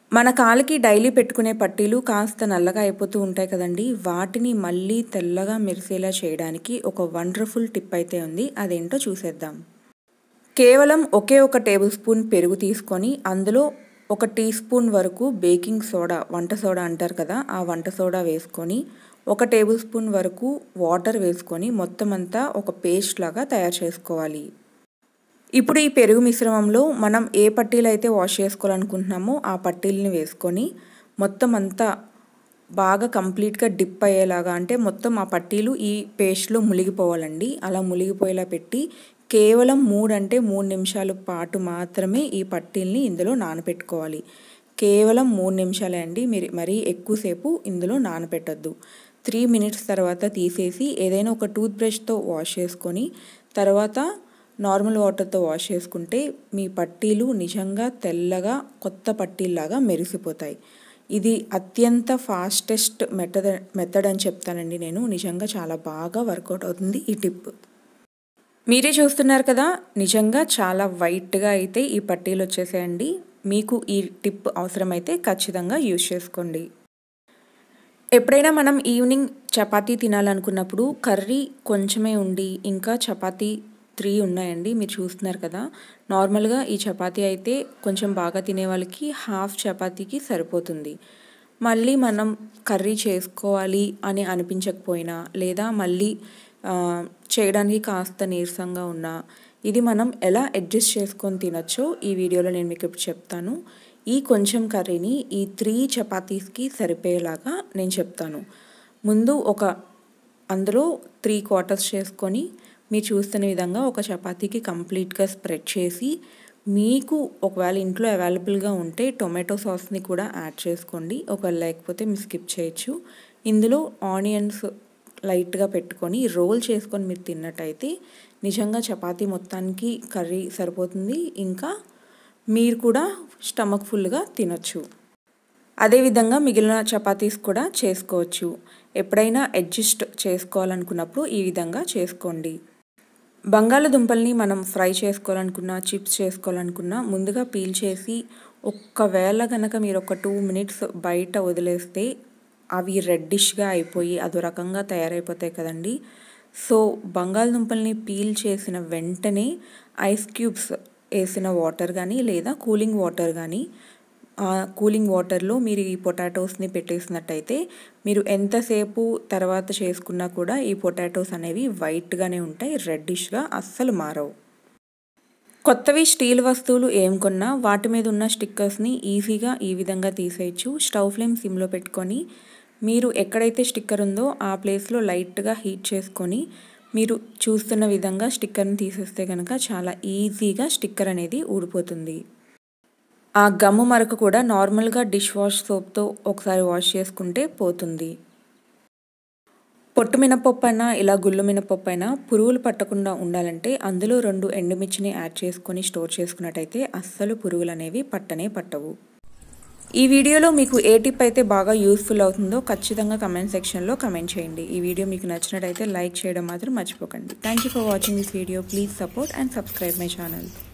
మన కాలికి డైలీ పెట్టుకునే పట్టీలు కాస్త నల్లగా అయిపోతూ ఉంటాయి కదండి వాటిని మళ్ళీ తెల్లగా మెరిసేలా చేయడానికి ఒక వండర్ఫుల్ టిప్ అయితే ఉంది అదేంటో చూసేద్దాం కేవలం ఒకే ఒక టేబుల్ స్పూన్ పెరుగు తీసుకొని అందులో ఒక టీ స్పూన్ వరకు బేకింగ్ సోడా వంట సోడా అంటారు కదా ఆ వంట సోడా వేసుకొని ఒక టేబుల్ స్పూన్ వరకు వాటర్ వేసుకొని మొత్తం అంతా ఒక పేస్ట్ లాగా తయారు చేసుకోవాలి ఇప్పుడు ఈ పెరుగు మిశ్రమంలో మనం ఏ పట్టీలు అయితే వాష్ చేసుకోవాలనుకుంటున్నామో ఆ పట్టీలని వేసుకొని మొత్తం అంతా బాగా కంప్లీట్గా డిప్ అయ్యేలాగా అంటే మొత్తం ఆ పట్టీలు ఈ పేస్ట్లో మునిగిపోవాలండి అలా మునిగిపోయేలా పెట్టి కేవలం మూడు అంటే మూడు నిమిషాల పాటు మాత్రమే ఈ పట్టీల్ని ఇందులో నానపెట్టుకోవాలి కేవలం మూడు నిమిషాలే అండి మీరు మరీ ఎక్కువసేపు ఇందులో నానపెట్టద్దు త్రీ మినిట్స్ తర్వాత తీసేసి ఏదైనా ఒక టూత్ బ్రష్తో వాష్ చేసుకొని తర్వాత నార్మల్ వాటర్తో వాష్ చేసుకుంటే మీ పట్టీలు నిజంగా తెల్లగా కొత్త పట్టీల్లాగా మెరిసిపోతాయి ఇది అత్యంత ఫాస్టెస్ట్ మెథడ్ మెథడ్ అని చెప్తానండి నేను నిజంగా చాలా బాగా వర్కౌట్ అవుతుంది ఈ టిప్ మీరే చూస్తున్నారు కదా నిజంగా చాలా వైట్గా అయితే ఈ పట్టీలు వచ్చేసాయండి మీకు ఈ టిప్ అవసరమైతే ఖచ్చితంగా యూజ్ చేసుకోండి ఎప్పుడైనా మనం ఈవినింగ్ చపాతీ తినాలనుకున్నప్పుడు కర్రీ కొంచెమే ఉండి ఇంకా చపాతీ త్రీ ఉన్నాయండి మీరు చూస్తున్నారు కదా నార్మల్గా ఈ చపాతీ అయితే కొంచెం బాగా తినే వాళ్ళకి హాఫ్ చపాతీకి సరిపోతుంది మళ్ళీ మనం కర్రీ చేసుకోవాలి అని అనిపించకపోయినా లేదా మళ్ళీ చేయడానికి కాస్త నీరసంగా ఉన్నా ఇది మనం ఎలా అడ్జస్ట్ చేసుకొని తినొచ్చో ఈ వీడియోలో నేను మీకు ఇప్పుడు చెప్తాను ఈ కొంచెం కర్రీని ఈ త్రీ చపాతీస్కి సరిపోయేలాగా నేను చెప్తాను ముందు ఒక అందులో త్రీ క్వార్టర్స్ చేసుకొని మీరు చూస్తున్న విధంగా ఒక చపాతీకి కంప్లీట్గా స్ప్రెడ్ చేసి మీకు ఒకవేళ ఇంట్లో అవైలబుల్గా ఉంటే టొమాటో సాస్ని కూడా యాడ్ చేసుకోండి ఒకవేళ లేకపోతే మీరు స్కిప్ చేయొచ్చు ఇందులో ఆనియన్స్ లైట్గా పెట్టుకొని రోల్ చేసుకొని మీరు తిన్నట్టయితే నిజంగా చపాతీ మొత్తానికి కర్రీ సరిపోతుంది ఇంకా మీరు కూడా స్టమక్ ఫుల్గా తినొచ్చు అదేవిధంగా మిగిలిన చపాతీస్ కూడా చేసుకోవచ్చు ఎప్పుడైనా అడ్జస్ట్ చేసుకోవాలనుకున్నప్పుడు ఈ విధంగా చేసుకోండి బంగాళదుంపల్ని మనం ఫ్రై చేసుకోవాలనుకున్నా చిప్స్ చేసుకోవాలనుకున్నా ముందుగా పీల్ చేసి ఒక్కవేళ కనుక మీరు ఒక టూ మినిట్స్ బయట వదిలేస్తే అవి రెడ్డిష్గా అయిపోయి అదో రకంగా తయారైపోతాయి కదండి సో బంగాళదుంపల్ని పీల్ చేసిన వెంటనే ఐస్ క్యూబ్స్ వేసిన వాటర్ కానీ లేదా కూలింగ్ వాటర్ కానీ కూలింగ్ వాటర్లో మీరు ఈ పొటాటోస్ని పెట్టేసినట్టయితే మీరు ఎంతసేపు తర్వాత చేసుకున్నా కూడా ఈ పొటాటోస్ అనేవి వైట్గానే ఉంటాయి రెడ్డిష్గా అస్సలు మారవు కొత్తవి స్టీల్ వస్తువులు ఏం కొన్నా వాటి మీద ఉన్న స్టిక్కర్స్ని ఈజీగా ఈ విధంగా తీసేయచ్చు స్టవ్ ఫ్లేమ్ సిమ్లో పెట్టుకొని మీరు ఎక్కడైతే స్టిక్కర్ ఉందో ఆ ప్లేస్లో లైట్గా హీట్ చేసుకొని మీరు చూస్తున్న విధంగా స్టిక్కర్ని తీసేస్తే కనుక చాలా ఈజీగా స్టిక్కర్ అనేది ఊడిపోతుంది ఆ గమ్ము మరక కూడా నార్మల్గా డిష్ వాష్ సోప్తో ఒకసారి వాష్ చేసుకుంటే పోతుంది పొట్టు మినపప్పు అయినా ఇలా గుళ్ళు మినపప్పు అయినా పురుగులు పట్టకుండా ఉండాలంటే అందులో రెండు ఎండుమిర్చిని యాడ్ చేసుకొని స్టోర్ చేసుకున్నట్టయితే అస్సలు పురుగులు అనేవి పట్టనే పట్టవు ఈ వీడియోలో మీకు ఏ టిప్ అయితే బాగా యూస్ఫుల్ అవుతుందో ఖచ్చితంగా కమెంట్ సెక్షన్లో కమెంట్ చేయండి ఈ వీడియో మీకు నచ్చినట్టయితే లైక్ చేయడం మాత్రం మర్చిపోకండి thank you for watching this video please support and subscribe my channel